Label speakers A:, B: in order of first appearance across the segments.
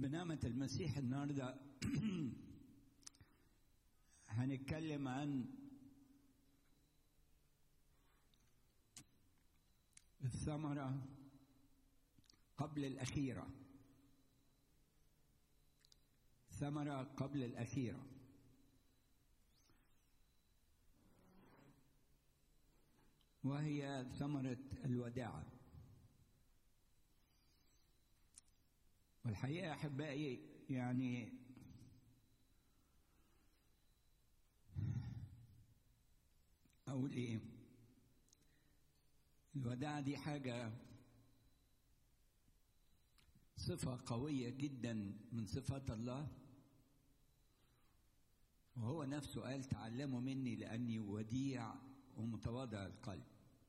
A: بنعمة المسيح النهاردة هنتكلم عن الثمرة قبل الأخيرة ثمرة قبل الأخيرة وهي ثمرة الوداعة والحقيقة أحبائي يعني أقول إيه الوداعة دي حاجة صفة قوية جدا من صفات الله وهو نفسه قال تعلموا مني لأني وديع ومتواضع القلب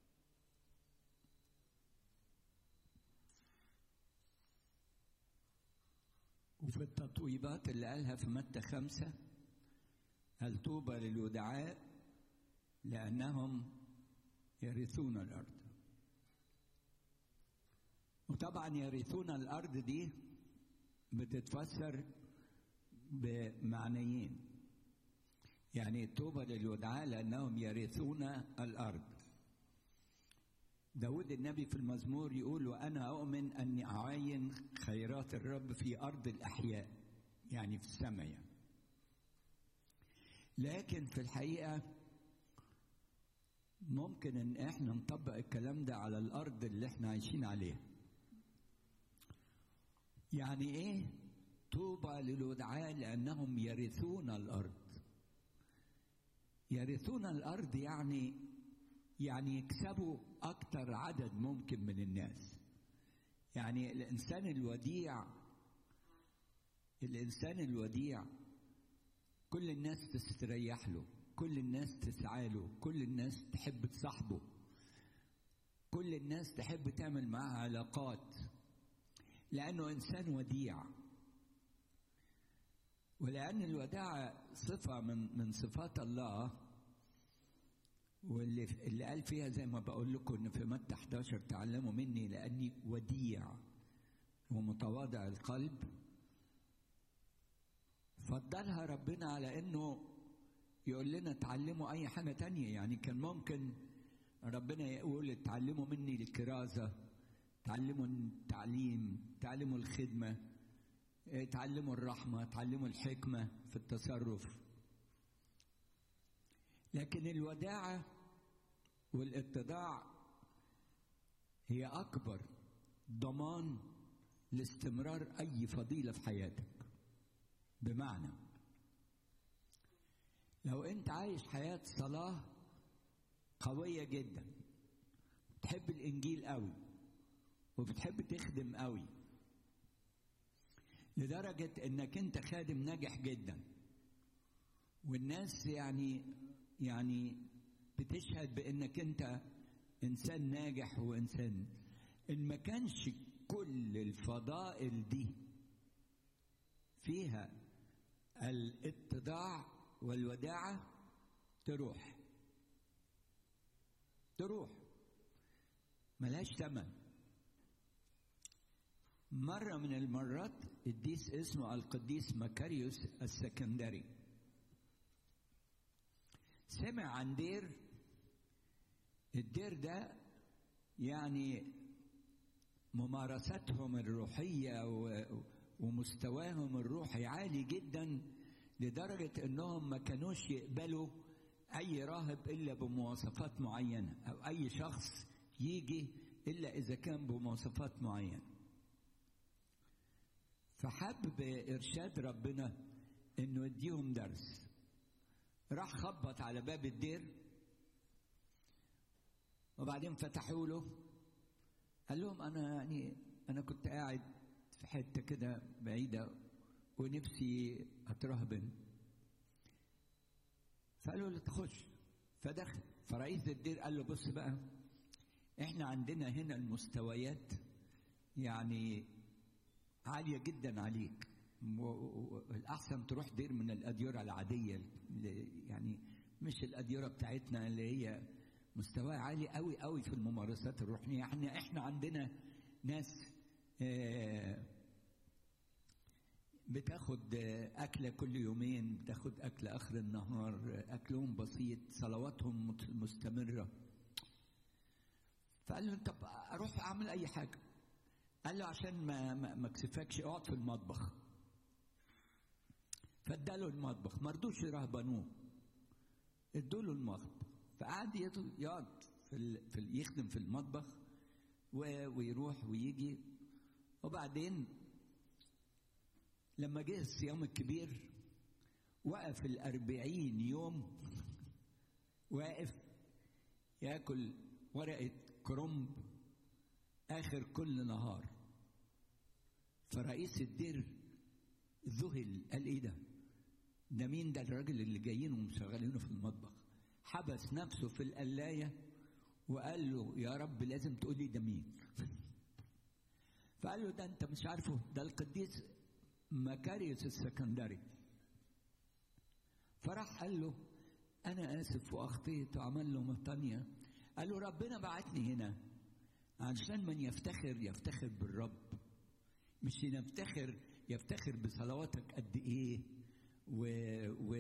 A: وفي التطويبات اللي قالها في متى خمسة هل طوبى للودعاء لأنهم يرثون الأرض وطبعا يرثون الأرض دي بتتفسر بمعنيين يعني طوبى للودعاء لأنهم يرثون الأرض داود النبي في المزمور يقول وأنا أؤمن أني أعاين خيرات الرب في أرض الأحياء يعني في السماء يعني. لكن في الحقيقة ممكن ان احنا نطبق الكلام ده على الارض اللي احنا عايشين عليها يعني ايه طوبى للودعاء لانهم يرثون الارض يرثون الارض يعني يعني يكسبوا اكتر عدد ممكن من الناس يعني الانسان الوديع الانسان الوديع كل الناس تستريح له كل الناس تسعى له كل الناس تحب تصاحبه كل الناس تحب تعمل معاه علاقات لأنه إنسان وديع ولأن الوداعة صفة من من صفات الله واللي اللي قال فيها زي ما بقول لكم إن في متى 11 تعلموا مني لأني وديع ومتواضع القلب فضلها ربنا على إنه يقول لنا اتعلموا اي حاجه تانية يعني كان ممكن ربنا يقول اتعلموا مني الكرازه تعلموا التعليم تعلموا الخدمه تعلموا الرحمه تعلموا الحكمه في التصرف لكن الوداعه والاتضاع هي اكبر ضمان لاستمرار اي فضيله في حياتك بمعنى لو انت عايش حياة صلاة قوية جدا بتحب الانجيل قوي وبتحب تخدم قوي لدرجة انك انت خادم ناجح جدا والناس يعني يعني بتشهد بانك انت انسان ناجح وانسان ان ما كانش كل الفضائل دي فيها الاتضاع والوداعة تروح تروح ملهاش ثمن مرة من المرات الديس اسمه القديس مكاريوس السكندري سمع عن دير الدير ده يعني ممارستهم الروحية ومستواهم الروحي عالي جداً لدرجة انهم ما كانوش يقبلوا اي راهب الا بمواصفات معينة او اي شخص يجي الا اذا كان بمواصفات معينة فحب بارشاد ربنا انه يديهم درس راح خبط على باب الدير وبعدين فتحوا له قال لهم انا يعني انا كنت قاعد في حته كده بعيده ونفسي اترهبن فقالوا له تخش فدخل فرئيس الدير قال له بص بقى احنا عندنا هنا المستويات يعني عاليه جدا عليك والاحسن تروح دير من الاديره العاديه يعني مش الاديره بتاعتنا اللي هي مستواها عالي قوي قوي في الممارسات الروحيه احنا احنا عندنا ناس آه بتاخد أكلة كل يومين بتاخد أكل آخر النهار أكلهم بسيط صلواتهم مستمرة فقال له طب أروح أعمل أي حاجة قال له عشان ما ما, ما اكسفكش اقعد في المطبخ فاداله المطبخ ما رضوش يرهبنوه ادوا له المطبخ فقعد يقعد في, ال... في ال... يخدم في المطبخ و... ويروح ويجي وبعدين لما جه الصيام الكبير وقف الأربعين يوم واقف ياكل ورقة كرنب آخر كل نهار فرئيس الدير ذهل قال إيه ده؟ ده مين ده الراجل اللي جايين ومشغلينه في المطبخ حبس نفسه في القلاية وقال له يا رب لازم تقول لي ده مين فقال له ده انت مش عارفه ده القديس مكاريوس السكندري فراح قال له انا اسف واخطيت وعمل له مطانية قال له ربنا بعتني هنا عشان من يفتخر يفتخر بالرب مش يفتخر يفتخر بصلواتك قد ايه و, و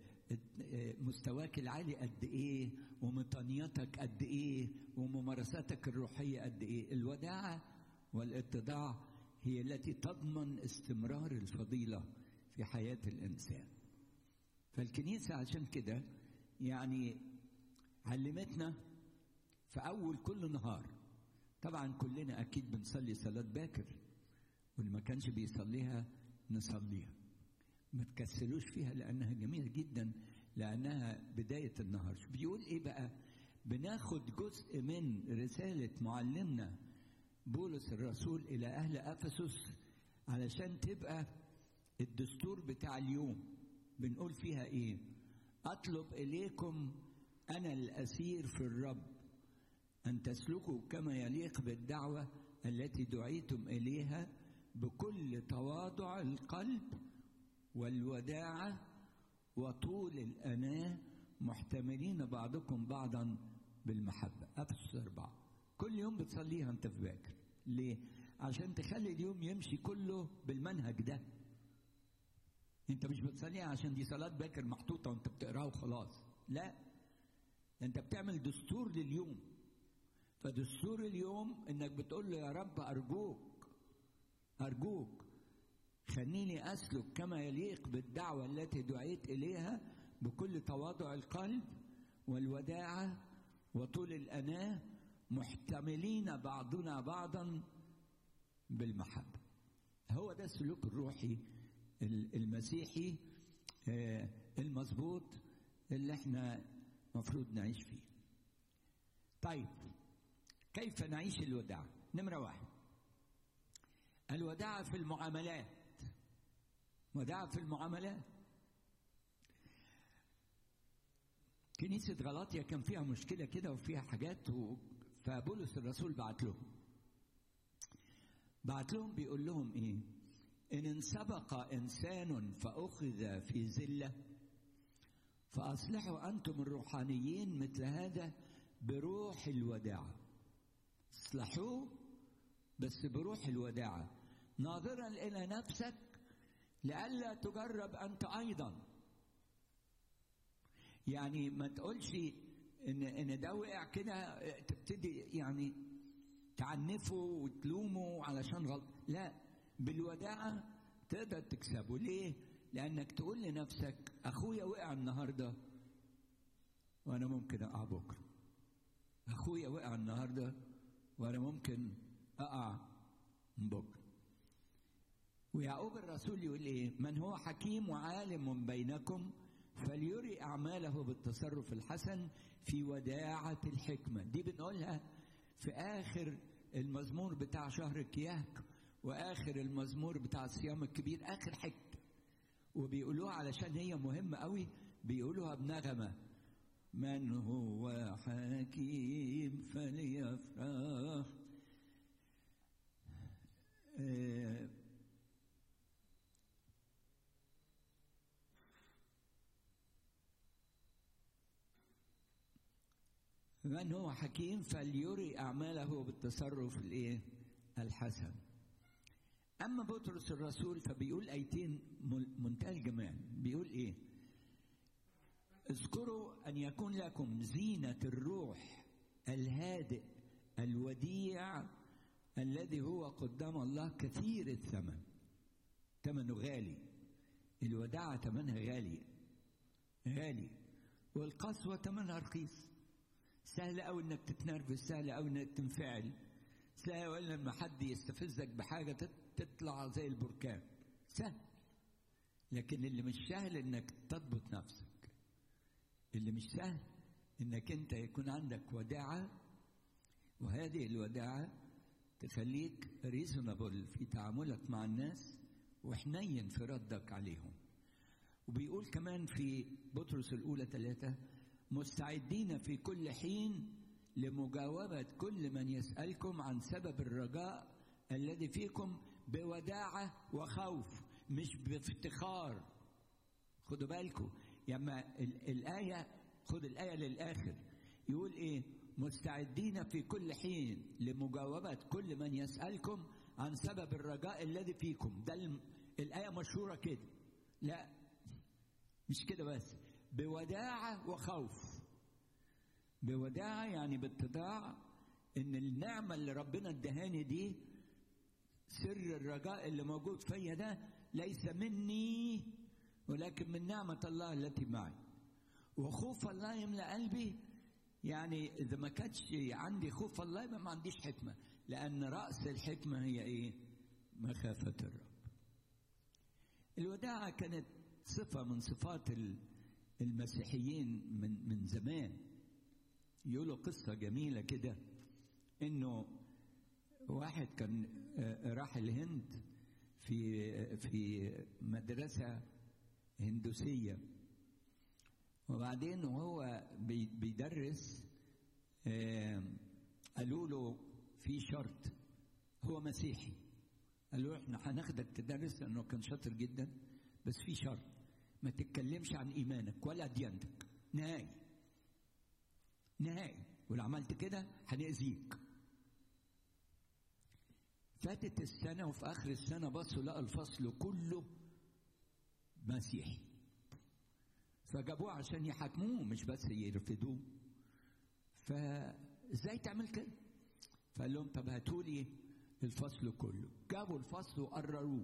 A: مستواك العالي قد ايه ومطانيتك قد ايه وممارساتك الروحيه قد ايه الوداعه والاتضاع هي التي تضمن استمرار الفضيله في حياه الانسان فالكنيسه عشان كده يعني علمتنا في اول كل نهار طبعا كلنا اكيد بنصلي صلاه باكر واللي ما كانش بيصليها نصليها ما تكسلوش فيها لانها جميله جدا لانها بدايه النهار بيقول ايه بقى بناخد جزء من رساله معلمنا بولس الرسول الى اهل افسس علشان تبقى الدستور بتاع اليوم بنقول فيها ايه اطلب اليكم انا الاسير في الرب ان تسلكوا كما يليق بالدعوه التي دعيتم اليها بكل تواضع القلب والوداعة وطول الأناة محتملين بعضكم بعضا بالمحبة أفسس أربعة كل يوم بتصليها أنت في باكر ليه؟ عشان تخلي اليوم يمشي كله بالمنهج ده أنت مش بتصليها عشان دي صلاة باكر محطوطة وأنت بتقراها وخلاص لا أنت بتعمل دستور لليوم فدستور اليوم إنك بتقول له يا رب أرجوك أرجوك خليني أسلك كما يليق بالدعوة التي دعيت إليها بكل تواضع القلب والوداعة وطول الأناة محتملين بعضنا بعضا بالمحبة هو ده السلوك الروحي المسيحي المظبوط اللي احنا مفروض نعيش فيه طيب كيف نعيش الوداع نمرة واحد الوداع في المعاملات وداع في المعاملات كنيسة غلاطيا كان فيها مشكلة كده وفيها حاجات و... فبولس الرسول بعت لهم بعت لهم بيقول لهم ايه ان انسبق انسان فاخذ في زله فاصلحوا انتم الروحانيين مثل هذا بروح الوداعه اصلحوه بس بروح الوداعه ناظرا الى نفسك لئلا تجرب انت ايضا يعني ما تقولش ان ان ده وقع كده تبتدي يعني تعنفه وتلومه علشان غلط لا بالوداعه تقدر تكسبه ليه لانك تقول لنفسك اخويا وقع النهارده وانا ممكن اقع بكره اخويا وقع النهارده وانا ممكن اقع بكره ويعقوب الرسول يقول ايه من هو حكيم وعالم بينكم فليري اعماله بالتصرف الحسن في وداعه الحكمه دي بنقولها في اخر المزمور بتاع شهر كياك واخر المزمور بتاع الصيام الكبير اخر حته وبيقولوها علشان هي مهمه قوي بيقولوها بنغمه من هو حكيم فليفرح آه من هو حكيم فليري أعماله بالتصرف الإيه؟ الحسن. أما بطرس الرسول فبيقول آيتين منتهى الجمال بيقول إيه اذكروا أن يكون لكم زينة الروح الهادئ الوديع الذي هو قدام الله كثير الثمن ثمنه غالي الوداعة ثمنها غالي غالي والقسوة ثمنها رخيص سهل أوي إنك تتنرفز سهل أوي إنك تنفعل سهل أوي لما حد يستفزك بحاجة تطلع زي البركان سهل لكن اللي مش سهل إنك تضبط نفسك اللي مش سهل إنك أنت يكون عندك وداعة وهذه الوداعة تخليك ريزونبل في تعاملك مع الناس وحنين في ردك عليهم وبيقول كمان في بطرس الأولى ثلاثة مستعدين في كل حين لمجاوبة كل من يسألكم عن سبب الرجاء الذي فيكم بوداعة وخوف مش بافتخار خدوا بالكم لما الآية خد الآية للآخر يقول إيه مستعدين في كل حين لمجاوبة كل من يسألكم عن سبب الرجاء الذي فيكم ده الآية مشهورة كده لا مش كده بس بوداعة وخوف بوداعة يعني باتضاع إن النعمة اللي ربنا ادهاني دي سر الرجاء اللي موجود فيا ده ليس مني ولكن من نعمة الله التي معي وخوف الله يملأ قلبي يعني إذا ما كانش عندي خوف الله يبقى ما عنديش حكمة لأن رأس الحكمة هي إيه؟ مخافة الرب. الوداعة كانت صفة من صفات المسيحيين من من زمان. يقولوا قصة جميلة كده إنه واحد كان راح الهند في في مدرسة هندوسية وبعدين وهو بيدرس قالوا له في شرط هو مسيحي قالوا له احنا هناخدك تدرس لانه كان شاطر جدا بس في شرط ما تتكلمش عن ايمانك ولا ديانتك نهائي نهائي ولو عملت كده هنأذيك فاتت السنة وفي آخر السنة بصوا لقى الفصل كله مسيحي فجابوه عشان يحاكموه مش بس يرفدوه فازاي تعمل كده فقال لهم طب هاتوا لي الفصل كله جابوا الفصل وقرروه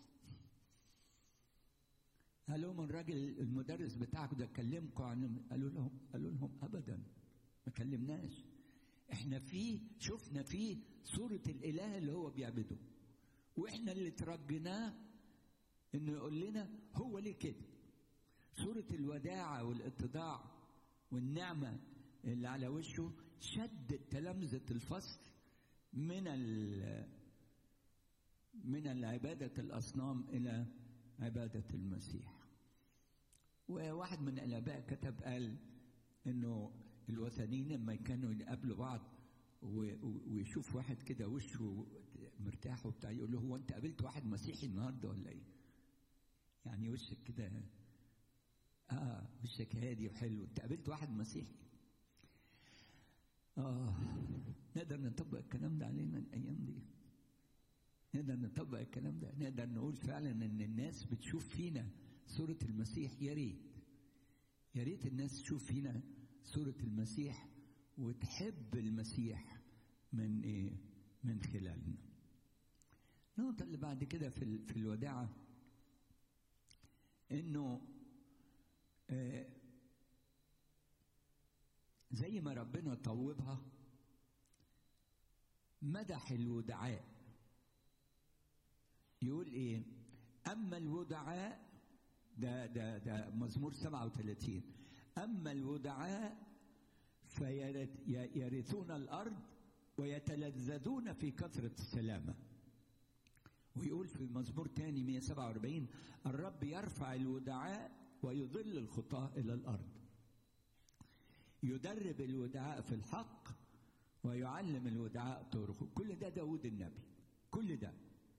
A: قال لهم الراجل المدرس بتاعك ده كلمكم عن قالوا لهم قالوا لهم ابدا ما كلمناش احنا فيه شفنا فيه صورة الاله اللي هو بيعبده واحنا اللي ترجيناه انه يقول لنا هو ليه كده صورة الوداعة والاتضاع والنعمة اللي على وشه شدت تلامذة الفصل من من عبادة الأصنام إلى عبادة المسيح. وواحد من الآباء كتب قال إنه الوثنيين لما كانوا يقابلوا بعض ويشوف واحد كده وشه مرتاح وبتاع يقول له هو أنت قابلت واحد مسيحي النهارده ولا إيه؟ يعني وشك كده اه وشك هادي وحلو انت قابلت واحد مسيحي اه نقدر نطبق الكلام ده علينا الايام دي نقدر نطبق الكلام ده نقدر نقول فعلا ان الناس بتشوف فينا صورة المسيح يا ريت يا ريت الناس تشوف فينا صورة المسيح وتحب المسيح من ايه من خلالنا النقطة اللي بعد كده في في الوداعة انه آه زي ما ربنا طوبها مدح الودعاء يقول ايه اما الودعاء ده ده ده مزمور 37 اما الودعاء فيرثون الارض ويتلذذون في كثره السلامه ويقول في مزمور تاني 147 الرب يرفع الودعاء ويضل الخطاة إلى الأرض يدرب الودعاء في الحق ويعلم الودعاء طرقه كل ده داود النبي كل ده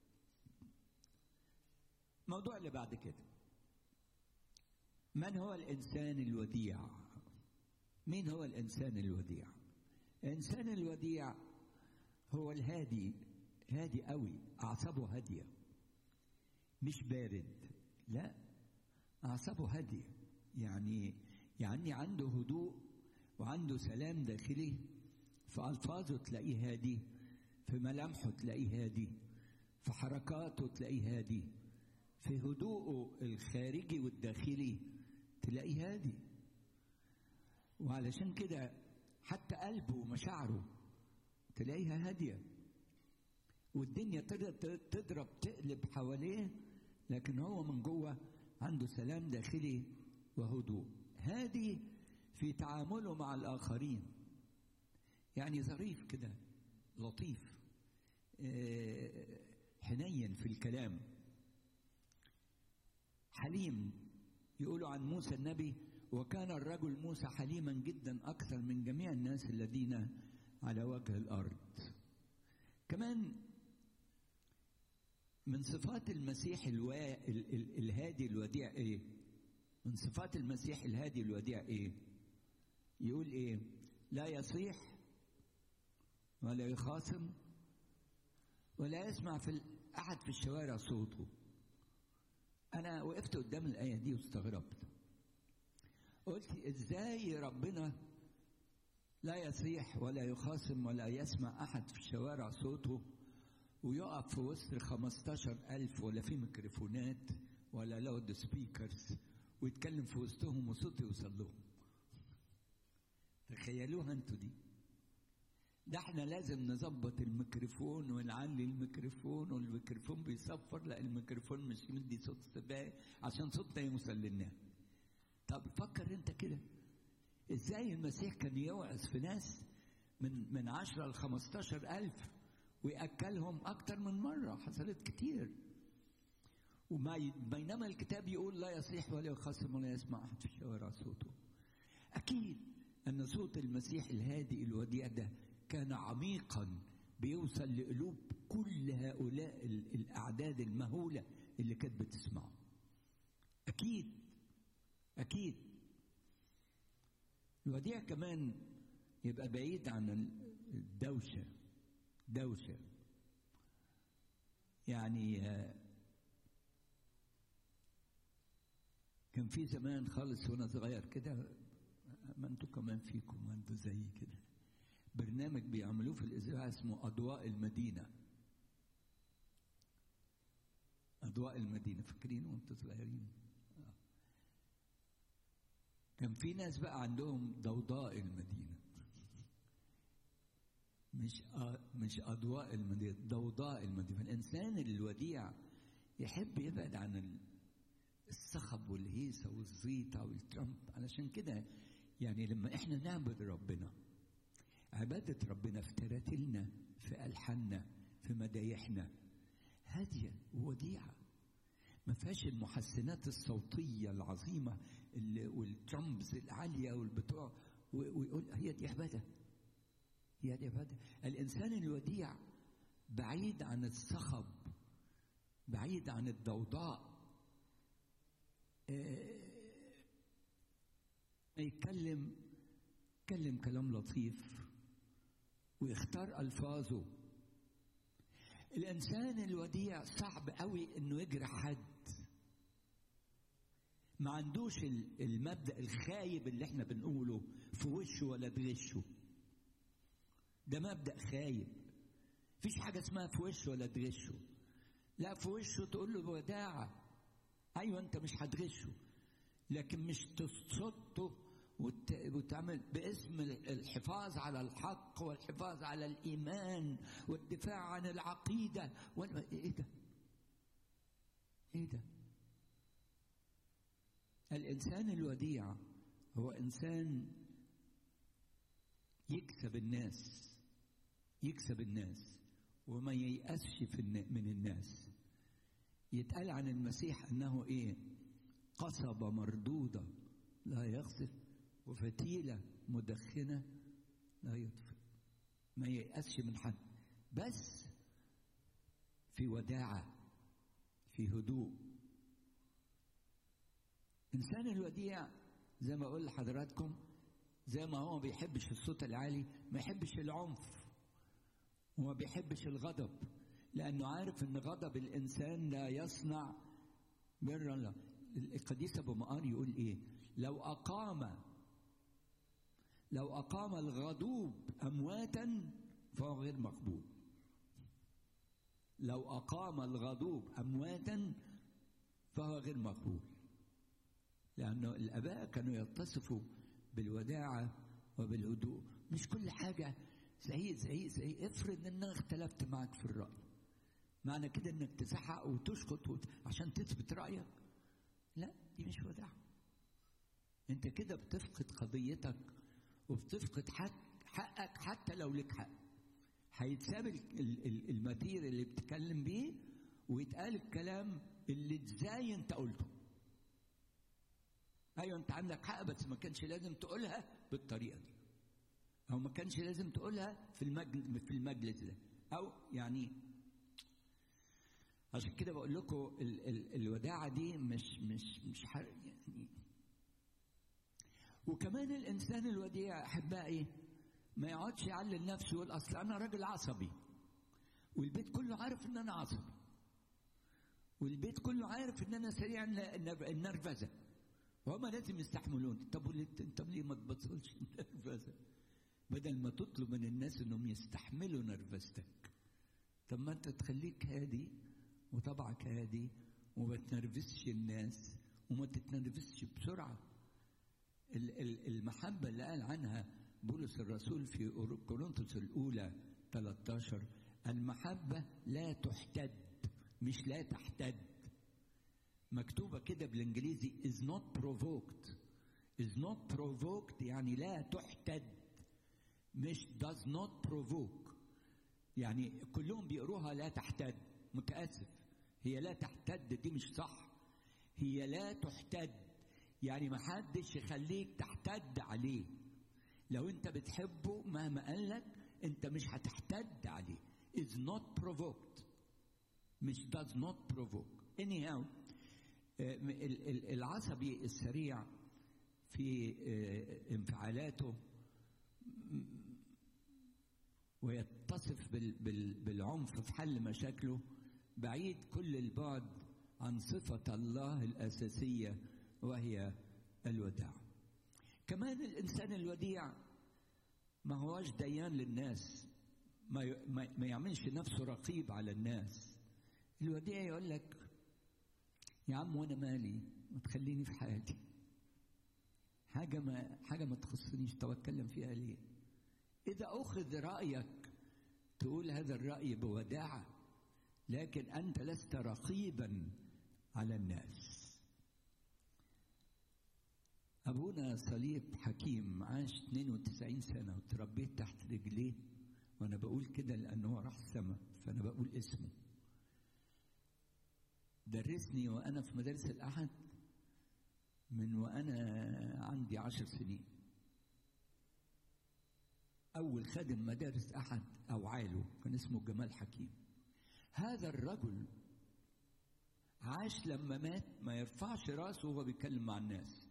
A: الموضوع اللي بعد كده من هو الإنسان الوديع مين هو الإنسان الوديع الإنسان الوديع هو الهادي هادي قوي أعصابه هادية مش بارد لا أعصابه هادية يعني يعني عنده هدوء وعنده سلام داخلي في ألفاظه تلاقيه هادي في ملامحه تلاقيه هادي في حركاته تلاقيه هادي في هدوءه الخارجي والداخلي تلاقيه هادي وعلشان كده حتى قلبه ومشاعره تلاقيها هادية والدنيا تضرب تقلب حواليه لكن هو من جوه عنده سلام داخلي وهدوء هادي في تعامله مع الآخرين يعني ظريف كده لطيف حنين في الكلام حليم يقولوا عن موسى النبي وكان الرجل موسى حليما جدا اكثر من جميع الناس الذين على وجه الارض كمان من صفات المسيح الوا... ال... ال... الهادي الوديع ايه من صفات المسيح الهادي الوديع ايه يقول ايه لا يصيح ولا يخاصم ولا يسمع في احد في الشوارع صوته انا وقفت قدام الايه دي واستغربت قلت ازاي ربنا لا يصيح ولا يخاصم ولا يسمع احد في الشوارع صوته ويقف في وسط 15 ألف ولا في ميكروفونات ولا لاود سبيكرز ويتكلم في وسطهم وصوته يوصل لهم تخيلوها انتوا دي ده احنا لازم نظبط الميكروفون ونعلي الميكروفون والميكروفون بيصفر لا الميكروفون مش مدي صوت سباق عشان صوتنا يوصل للناس طب فكر انت كده ازاي المسيح كان يوعظ في ناس من من 10 ل 15 ألف ويأكلهم أكتر من مرة حصلت كتير وما بينما الكتاب يقول لا يصيح ولا يخصم ولا يسمع أحد في الشوارع صوته أكيد أن صوت المسيح الهادئ الوديع ده كان عميقا بيوصل لقلوب كل هؤلاء الأعداد المهولة اللي كانت بتسمعه أكيد أكيد الوديع كمان يبقى بعيد عن الدوشة دوشة يعني كان في زمان خالص وانا صغير كده ما انتوا كمان فيكم ما انتوا زي كده برنامج بيعملوه في الاذاعه اسمه اضواء المدينه اضواء المدينه فاكرين وانتوا صغيرين كان في ناس بقى عندهم ضوضاء المدينه مش مش اضواء المدينه ضوضاء المدينه الانسان الوديع يحب يبعد عن الصخب والهيصه والزيطه والترامب علشان كده يعني لما احنا نعبد ربنا عبادة ربنا في تراتلنا في ألحاننا في مدايحنا هادية ووديعة ما فيهاش المحسنات الصوتية العظيمة والترمبز العالية والبتوع ويقول هي دي عبادة هي دي عبادة الإنسان الوديع بعيد عن الصخب بعيد عن الضوضاء يتكلم يتكلم كلام لطيف ويختار الفاظه الانسان الوديع صعب قوي انه يجرح حد ما عندوش المبدا الخايب اللي احنا بنقوله في وشه ولا بغشه ده مبدا خايب مفيش حاجه اسمها في وشه ولا تغشه لا في وشه تقول له بوداعه ايوه انت مش هتغشه لكن مش تصده وتعمل باسم الحفاظ على الحق والحفاظ على الايمان والدفاع عن العقيده ايه ده؟ ايه ده؟ الانسان الوديع هو انسان يكسب الناس يكسب الناس وما ييأسش من الناس يتقال عن المسيح انه ايه؟ قصبة مردودة لا يخسف وفتيلة مدخنة لا يطفئ ما ييأسش من حد بس في وداعة في هدوء إنسان الوديع زي ما أقول لحضراتكم زي ما هو ما بيحبش الصوت العالي ما يحبش العنف وما بيحبش الغضب لأنه عارف إن غضب الإنسان لا يصنع بر الله القديس ابو مقار يقول ايه لو اقام لو اقام الغضوب امواتا فهو غير مقبول لو اقام الغضوب امواتا فهو غير مقبول لانه الاباء كانوا يتصفوا بالوداعه وبالهدوء مش كل حاجه زعيق زعيق زعيق افرض ان انا اختلفت معك في الراي معنى كده انك تزعق وتسكت وت... عشان تثبت رايك لا دي مش وداعه انت كده بتفقد قضيتك وبتفقد حق حقك حتى لو لك حق هيتساب المثير اللي بتتكلم بيه ويتقال الكلام اللي ازاي انت قلته ايوه انت عندك حق بس ما كانش لازم تقولها بالطريقه دي او ما كانش لازم تقولها في المجلس في المجلس ده او يعني عشان كده بقول لكم ال ال الوداعه دي مش مش مش حرق يعني وكمان الانسان الوديع احبائي ما يقعدش يعلل نفسه يقول اصل انا راجل عصبي والبيت كله عارف ان انا عصبي والبيت كله عارف ان انا سريع النرفزه وهم لازم يستحملوني طب وليه طب ليه ما تبطلش النرفزه بدل ما تطلب من الناس انهم يستحملوا نرفزتك طب ما انت تخليك هادي وطبعك هادي وما تنرفزش الناس وما تتنرفزش بسرعه المحبه اللي قال عنها بولس الرسول في كورنثوس الاولى 13 المحبه لا تحتد مش لا تحتد مكتوبه كده بالانجليزي is not provoked is not provoked يعني لا تحتد مش does not provoke يعني كلهم بيقروها لا تحتد متاسف هي لا تحتد دي مش صح هي لا تحتد يعني ما حدش يخليك تحتد عليه لو انت بتحبه مهما قال لك انت مش هتحتد عليه is not provoked مش does not provoke anyhow العصبي السريع في انفعالاته ويتصف بالعنف في حل مشاكله بعيد كل البعد عن صفة الله الأساسية وهي الوداع كمان الإنسان الوديع ما هواش ديان للناس ما, ما يعملش نفسه رقيب على الناس الوديع يقول لك يا عم وانا مالي ما تخليني في حالي حاجة ما حاجة ما تخصنيش طب اتكلم فيها ليه؟ إذا أخذ رأيك تقول هذا الرأي بوداعة لكن أنت لست رقيبا على الناس أبونا صليب حكيم عاش 92 سنة وتربيت تحت رجليه وأنا بقول كده لأنه هو راح السماء فأنا بقول اسمه درسني وأنا في مدارس الأحد من وأنا عندي عشر سنين أول خادم مدارس أحد أو عاله كان اسمه جمال حكيم هذا الرجل عاش لما مات ما يرفعش راسه وهو بيتكلم مع الناس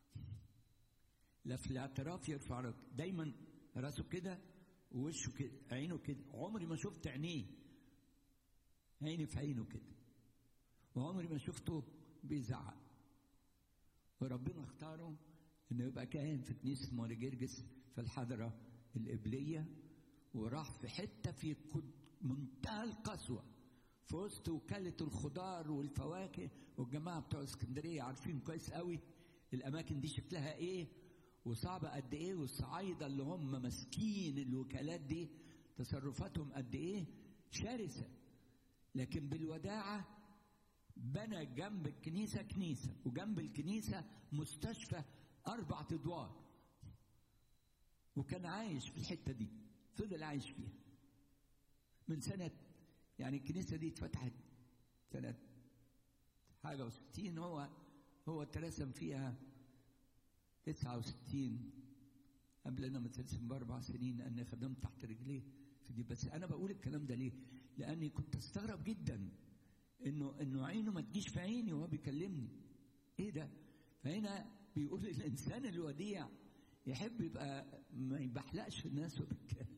A: لا في الاعتراف يرفع راسه دايما راسه كده ووشه كده عينه كده عمري ما شفت عينيه عيني في عينه كده وعمري ما شفته بيزعق وربنا اختاره انه يبقى كاهن في كنيسه ماري جرجس في الحضره القبليه وراح في حته في منتهى القسوه في وسط وكاله الخضار والفواكه والجماعه بتوع اسكندريه عارفين كويس قوي الاماكن دي شكلها ايه وصعبه قد ايه والصعايده اللي هم ماسكين الوكالات دي تصرفاتهم قد ايه شرسه لكن بالوداعه بنى جنب الكنيسه كنيسه وجنب الكنيسه مستشفى اربع ادوار وكان عايش في الحته دي فضل عايش فيها من سنه يعني الكنيسه دي اتفتحت سنه حاجه وستين هو هو اترسم فيها تسعة وستين قبل أنا ما اترسم بأربع سنين لأني خدمت تحت رجليه في دي بس أنا بقول الكلام ده ليه؟ لأني كنت أستغرب جدا إنه إنه عينه ما تجيش في عيني وهو بيكلمني إيه ده؟ فهنا بيقول الإنسان الوديع يحب يبقى ما يبحلقش في الناس وبيتكلم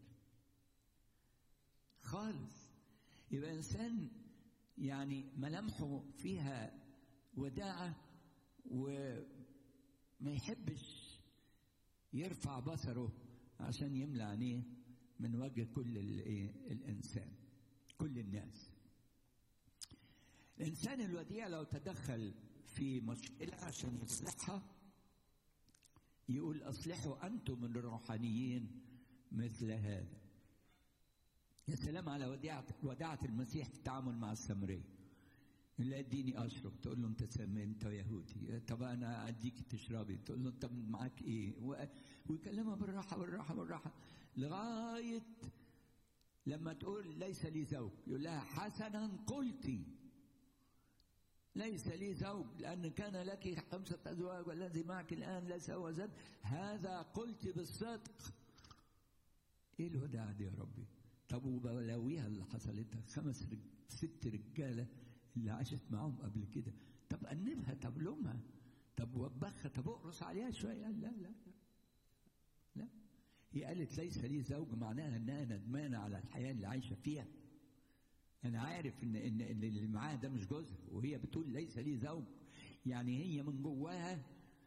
A: خالص يبقى إنسان يعني ملامحه فيها وداعة وما يحبش يرفع بصره عشان يملى عينيه من وجه كل الإنسان كل الناس الإنسان الوديع لو تدخل في مشكلة عشان يصلحها يقول أصلحوا أنتم الروحانيين مثل هذا يا سلام على وديعة وداعة المسيح في التعامل مع السامرية لا اديني اشرب تقول له انت سامي انت يهودي طب انا اديك تشربي تقول له انت معاك ايه ويكلمها بالراحه بالراحه بالراحه لغايه لما تقول ليس لي زوج يقول لها حسنا قلتي ليس لي زوج لأن كان لك خمسة أزواج والذي معك الآن ليس هو زاد هذا قلت بالصدق إيه الوداع دي يا ربي طب وبلاويها اللي حصلتها خمس رج... ست رجالة اللي عاشت معاهم قبل كده طب أنبها طب لومها طب وبخها طب اقرص عليها شوية قال لا لا لا لا هي قالت ليس لي زوج معناها انها ندمانة على الحياة اللي عايشة فيها انا عارف ان ان ان اللي معاها ده مش جوزها وهي بتقول ليس لي زوج يعني هي من جواها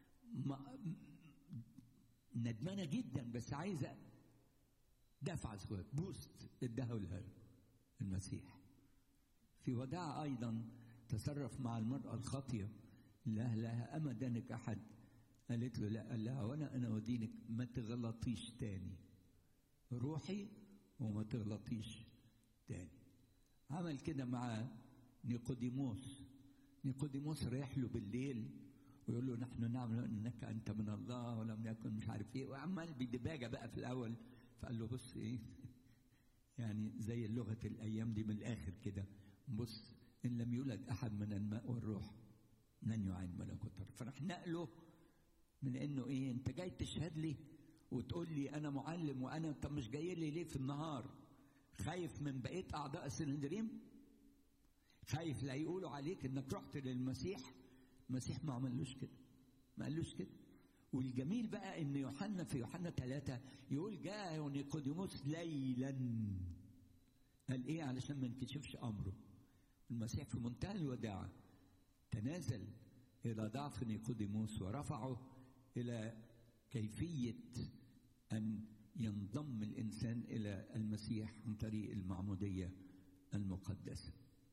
A: ندمانه جدا بس عايزه دفع زواج بوست اداه لها المسيح في وداع ايضا تصرف مع المراه الخاطيه لا لها اما دانك احد قالت له لا قال لها وانا انا ودينك ما تغلطيش تاني روحي وما تغلطيش تاني عمل كده مع نيقوديموس نيقوديموس رايح له بالليل ويقول له نحن نعلم انك انت من الله ولم يكن مش عارف ايه وعمال بدباجه بقى في الاول فقال له بص ايه يعني زي لغه الايام دي من الاخر كده بص ان لم يولد احد من الماء والروح لن يعين ملكوت فراح نقله من انه ايه انت جاي تشهد لي وتقول لي انا معلم وانا طب مش جاي لي ليه في النهار خايف من بقيه اعضاء السندريم خايف لا يقولوا عليك انك رحت للمسيح المسيح ما عملوش كده ما قالوش كده والجميل بقى ان يوحنا في يوحنا ثلاثة يقول جاء نيقوديموس ليلا قال ايه علشان ما ينكشفش امره المسيح في منتهى الوداعة تنازل الى ضعف نيقوديموس ورفعه الى كيفية ان ينضم الانسان الى المسيح عن طريق المعموديه المقدسه.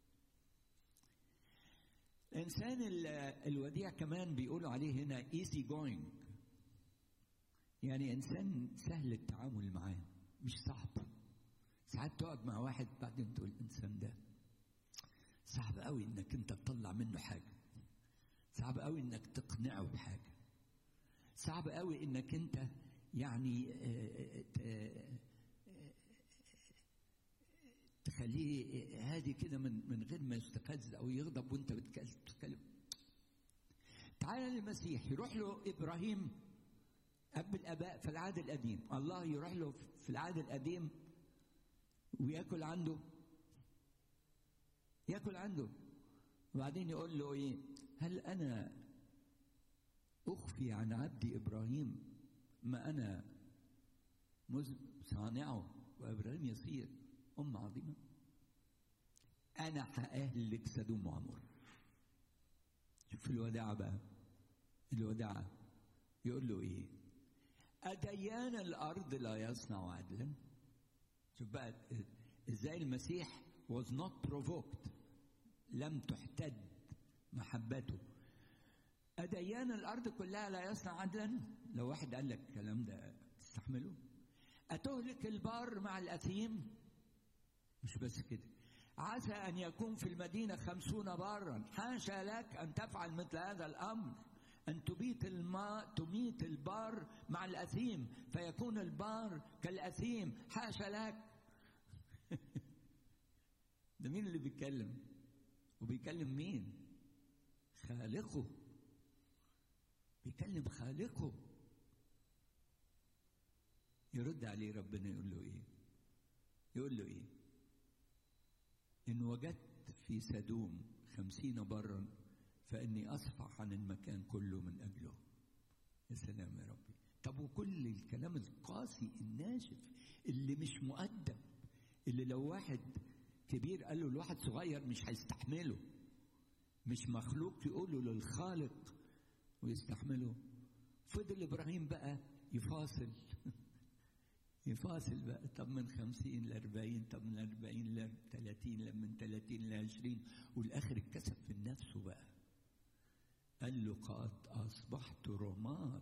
A: الانسان الوديع كمان بيقولوا عليه هنا ايزي جوينج يعني انسان سهل التعامل معاه مش صعب ساعات تقعد مع واحد بعدين تقول الانسان ده صعب قوي انك انت تطلع منه حاجه صعب قوي انك تقنعه بحاجه صعب قوي انك انت يعني تخليه هادي كده من من غير ما يستفز او يغضب وانت بتتكلم تعالى للمسيح يروح له ابراهيم اب الاباء في العهد القديم الله يروح له في العهد القديم وياكل عنده ياكل عنده وبعدين يقول له ايه هل انا اخفي عن عبدي ابراهيم ما أنا صانعه وإبراهيم يصير أم عظيمة أنا هأهلك سدوم وعمور شوف الوداعة بقى الوداعة يقول له إيه أديان الأرض لا يصنع عدلا شوف بقى إزاي المسيح was not provoked لم تحتد محبته أديان الأرض كلها لا يصنع عدلا لو واحد قال لك الكلام ده تستحمله أتهلك البار مع الأثيم مش بس كده عسى أن يكون في المدينة خمسون بارا حاشا لك أن تفعل مثل هذا الأمر أن تبيت الماء تميت البار مع الأثيم فيكون البار كالأثيم حاشا لك ده مين اللي بيتكلم وبيكلم مين خالقه بيكلم خالقه يرد عليه ربنا يقول له ايه يقول له ايه ان وجدت في سدوم خمسين برا فاني اصفح عن المكان كله من اجله يا سلام يا ربي طب وكل الكلام القاسي الناشف اللي مش مؤدب اللي لو واحد كبير قال له الواحد صغير مش هيستحمله مش مخلوق يقولوا للخالق ويستحمله فضل ابراهيم بقى يفاصل يفاصل بقى طب من خمسين لأربعين طب من أربعين لثلاثين من ثلاثين لعشرين والآخر اتكسب في نفسه بقى قال له قد أصبحت رماد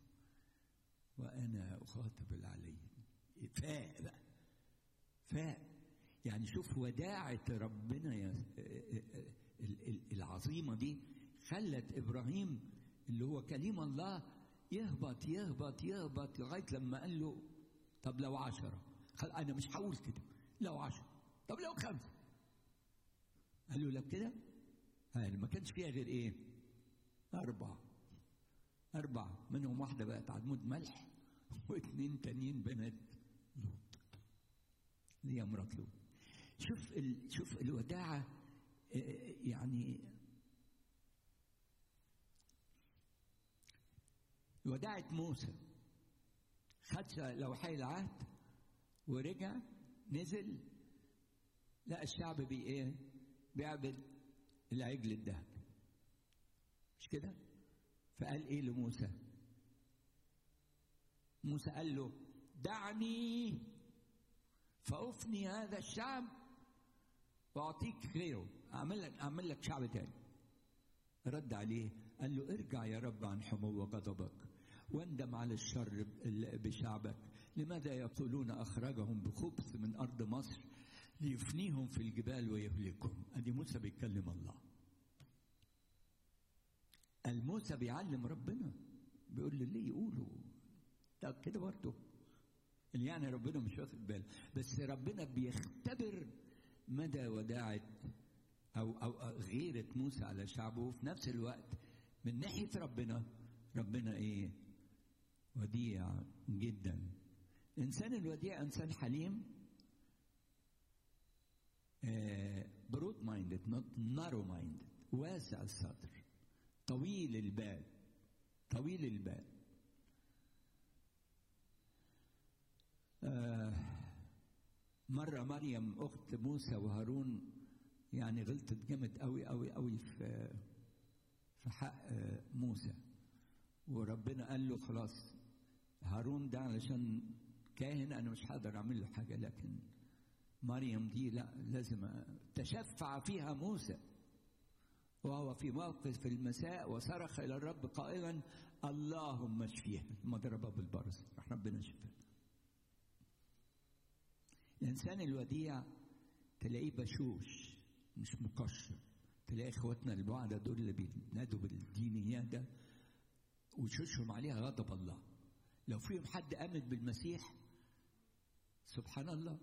A: وأنا أخاطب العلي فاق بقى فاق يعني شوف وداعة ربنا يا العظيمة دي خلت إبراهيم اللي هو كليم الله يهبط يهبط يهبط لغاية لما قال له طب لو عشرة قال أنا مش هقول كده لو عشرة طب لو خمسة قال له لو كده قال ما كانش فيها غير إيه أربعة أربعة منهم واحدة بقت عدمود ملح واثنين تانيين بنات لوط اللي هي مرات لوط شوف ال... شوف الوداعة يعني وداعة موسى خد لوحي العهد ورجع نزل لقى الشعب بي ايه بيعبد العجل الذهب مش كده فقال ايه لموسى موسى قال له دعني فافني هذا الشعب واعطيك غيره اعمل لك اعمل لك شعب تاني رد عليه قال له ارجع يا رب عن حمو غضبك واندم على الشر بشعبك لماذا يقتلون اخرجهم بخبث من ارض مصر ليفنيهم في الجبال ويهلكهم ادي موسى بيتكلم الله الموسى بيعلم ربنا بيقول له ليه يقولوا طب كده برضه اللي يعني ربنا مش واخد باله بس ربنا بيختبر مدى وداعة أو أو غيرة موسى على شعبه وفي نفس الوقت من ناحية ربنا ربنا إيه؟ وديع جدا الإنسان الوديع إنسان حليم برود مايندد نوت نارو مايندد واسع الصدر طويل البال طويل البال آه مرة مريم أخت موسى وهارون يعني غلطت جامد قوي قوي قوي في في حق موسى وربنا قال له خلاص هارون ده علشان كاهن أنا مش هقدر أعمل له حاجة لكن مريم دي لا لازم تشفع فيها موسى وهو في موقف في المساء وصرخ إلى الرب قائلا اللهم اشفيها ما ضربها بالبرص راح ربنا شفاها الإنسان الوديع تلاقيه بشوش مش مقشر تلاقي إخواتنا البعدة دول اللي بينادوا بالدينيات ده وشوشهم عليها غضب الله لو فيهم حد آمن بالمسيح سبحان الله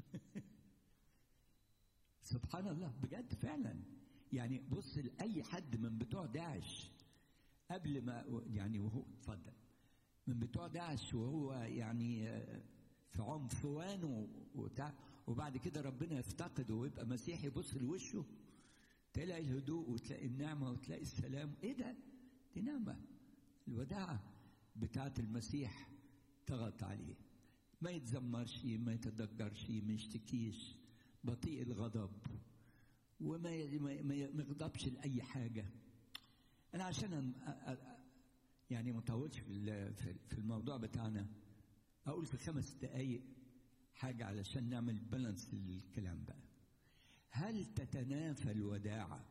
A: سبحان الله بجد فعلا يعني بص لأي حد من بتوع داعش قبل ما يعني وهو اتفضل من بتوع داعش وهو يعني في عنفوانه وبتاع وبعد كده ربنا يفتقده ويبقى مسيحي يبص لوشه تلاقي الهدوء وتلاقي النعمه وتلاقي السلام ايه ده؟ دي نعمه الوداعه بتاعه المسيح طغت عليه ما يتذمرش ما يتضجرش ما يشتكيش بطيء الغضب وما ما يغضبش لاي حاجه انا عشان يعني ما اطولش في الموضوع بتاعنا اقول في خمس دقايق حاجه علشان نعمل بالانس للكلام بقى هل تتنافى الوداعه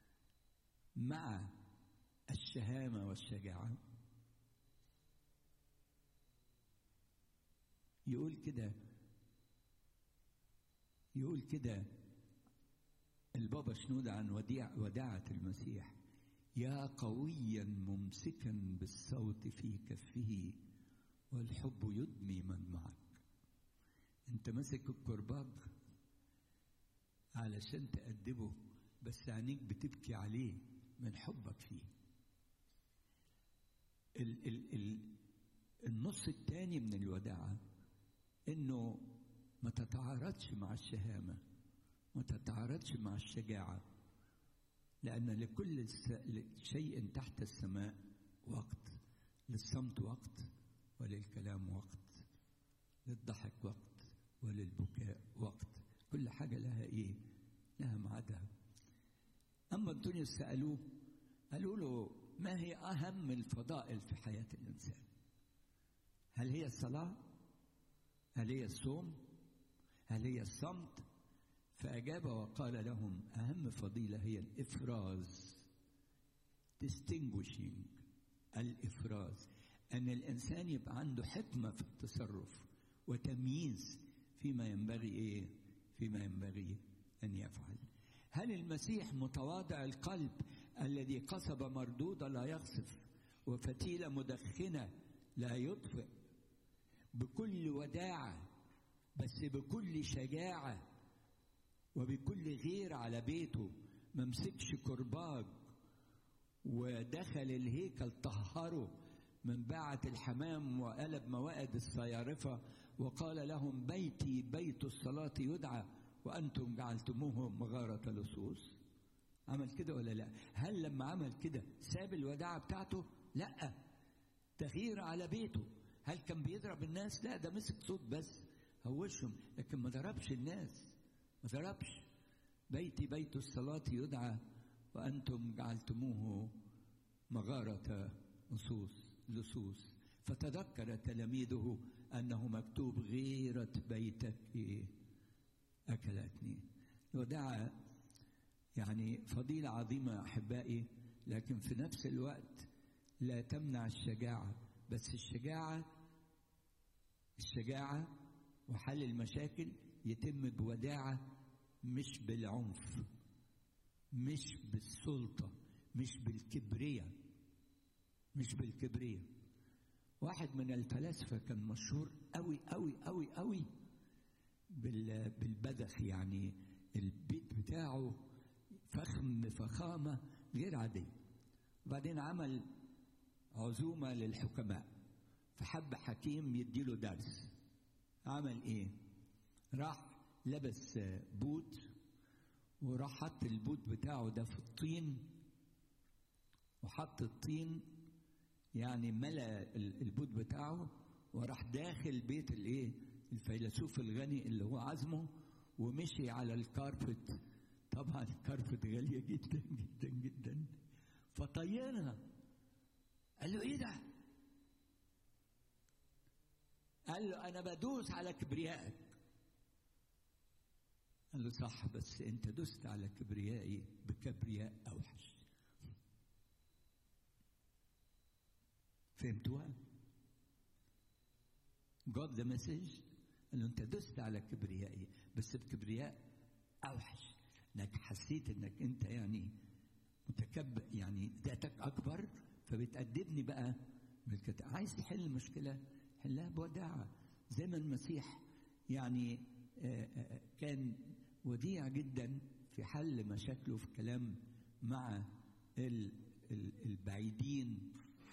A: مع الشهامه والشجاعه يقول كده يقول كده البابا شنودة عن وديع وداعة المسيح يا قويا ممسكا بالصوت في كفه والحب يدمي من معك انت ماسك الكرباج علشان تأدبه بس عينيك بتبكي عليه من حبك فيه ال ال ال النص الثاني من الوداعة انه ما تتعارضش مع الشهامة ما تتعارضش مع الشجاعة لأن لكل شيء تحت السماء وقت للصمت وقت وللكلام وقت للضحك وقت وللبكاء وقت كل حاجة لها إيه لها ميعادها أما أنطونيوس سألوه قالوا له ما هي أهم الفضائل في حياة الإنسان هل هي الصلاة هل هي الصوم هل هي الصمت فأجاب وقال لهم أهم فضيلة هي الإفراز distinguishing الإفراز أن الإنسان يبقى عنده حكمة في التصرف وتمييز فيما ينبغي إيه فيما ينبغي أن يفعل هل المسيح متواضع القلب الذي قصب مردودة لا يقصف وفتيلة مدخنة لا يطفئ بكل وداعة بس بكل شجاعة وبكل غير على بيته ما مسكش كرباج ودخل الهيكل طهره من باعة الحمام وقلب موائد الصيارفة وقال لهم بيتي بيت الصلاة يدعى وأنتم جعلتموه مغارة لصوص عمل كده ولا لا هل لما عمل كده ساب الوداعة بتاعته لا تغيير على بيته هل كان بيضرب الناس لا ده مسك صوت بس هوشهم لكن ما ضربش الناس ما ضربش بيتي بيت الصلاة يدعى وأنتم جعلتموه مغارة لصوص لصوص فتذكر تلاميذه أنه مكتوب غيرة بيتك إيه أكلتني ودعا يعني فضيلة عظيمة أحبائي لكن في نفس الوقت لا تمنع الشجاعة بس الشجاعة الشجاعة وحل المشاكل يتم بوداعة مش بالعنف مش بالسلطة مش بالكبرية مش بالكبرية واحد من الفلاسفة كان مشهور قوي قوي قوي قوي بالبذخ يعني البيت بتاعه فخم فخامة غير عادية وبعدين عمل عزومة للحكماء فحب حكيم يديله درس عمل ايه راح لبس بوت وراح حط البوت بتاعه ده في الطين وحط الطين يعني ملا البوت بتاعه وراح داخل بيت الايه الفيلسوف الغني اللي هو عزمه ومشي على الكاربت طبعا الكاربت غالية جدا جدا جدا فطيرها قال له ايه ده قال له انا بدوس على كبريائك قال له صح بس انت دست على كبريائي بكبرياء اوحش فهمتوها got the message انه انت دست على كبريائي بس بكبرياء اوحش انك حسيت انك انت يعني متكبر يعني ذاتك اكبر فبتأدبني بقى بالكت... عايز تحل المشكله حلها بوداعه زي ما المسيح يعني كان وديع جدا في حل مشاكله في الكلام مع البعيدين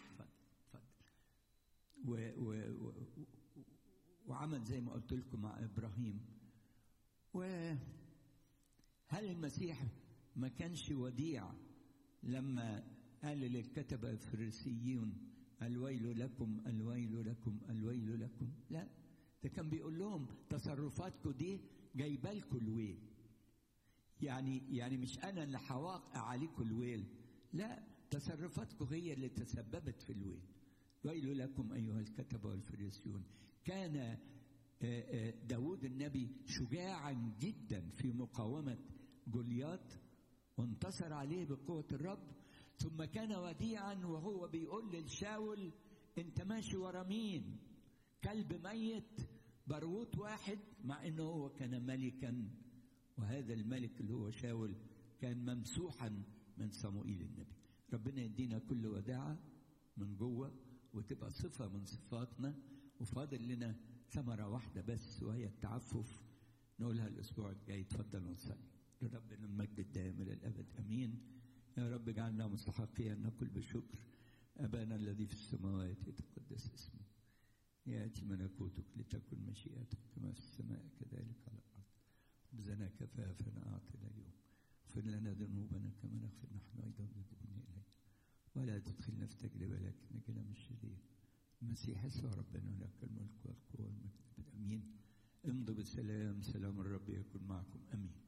A: و و و وعمل زي ما قلت لكم مع ابراهيم وهل المسيح ما كانش وديع لما قال للكتبة الفريسيون الويل لكم الويل لكم الويل لكم لا ده كان بيقول لهم تصرفاتكم دي جايبه لكم الويل يعني يعني مش انا اللي هواقع عليكم الويل لا تصرفاتكم هي اللي تسببت في الويل ويل لكم أيها الكتبة والفريسيون كان داود النبي شجاعا جدا في مقاومة جوليات وانتصر عليه بقوة الرب ثم كان وديعا وهو بيقول للشاول انت ماشي ورا مين كلب ميت بروت واحد مع انه هو كان ملكا وهذا الملك اللي هو شاول كان ممسوحا من صموئيل النبي ربنا يدينا كل وداعة من جوه وتبقى صفة من صفاتنا وفاضل لنا ثمرة واحدة بس وهي التعفف نقولها الأسبوع الجاي اتفضل ونصلي لربنا المجد الدائم إلى الأبد أمين يا رب اجعلنا مستحقين أن نأكل بشكر أبانا الذي في السماوات يتقدس اسمك يأتي ملكوتك لتكن مشيئتك كما في السماء كذلك على الأرض خبزنا كفافنا أعطنا اليوم اغفر لنا ذنوبنا كما نغفر نحن أيضا للمذنبين إليك ولا تدخلنا في تجربة لكن نجنا من الشرير المسيح يسوع ربنا لك الملك والقوة والمجد امين امضوا بالسلام سلام الرب يكون معكم امين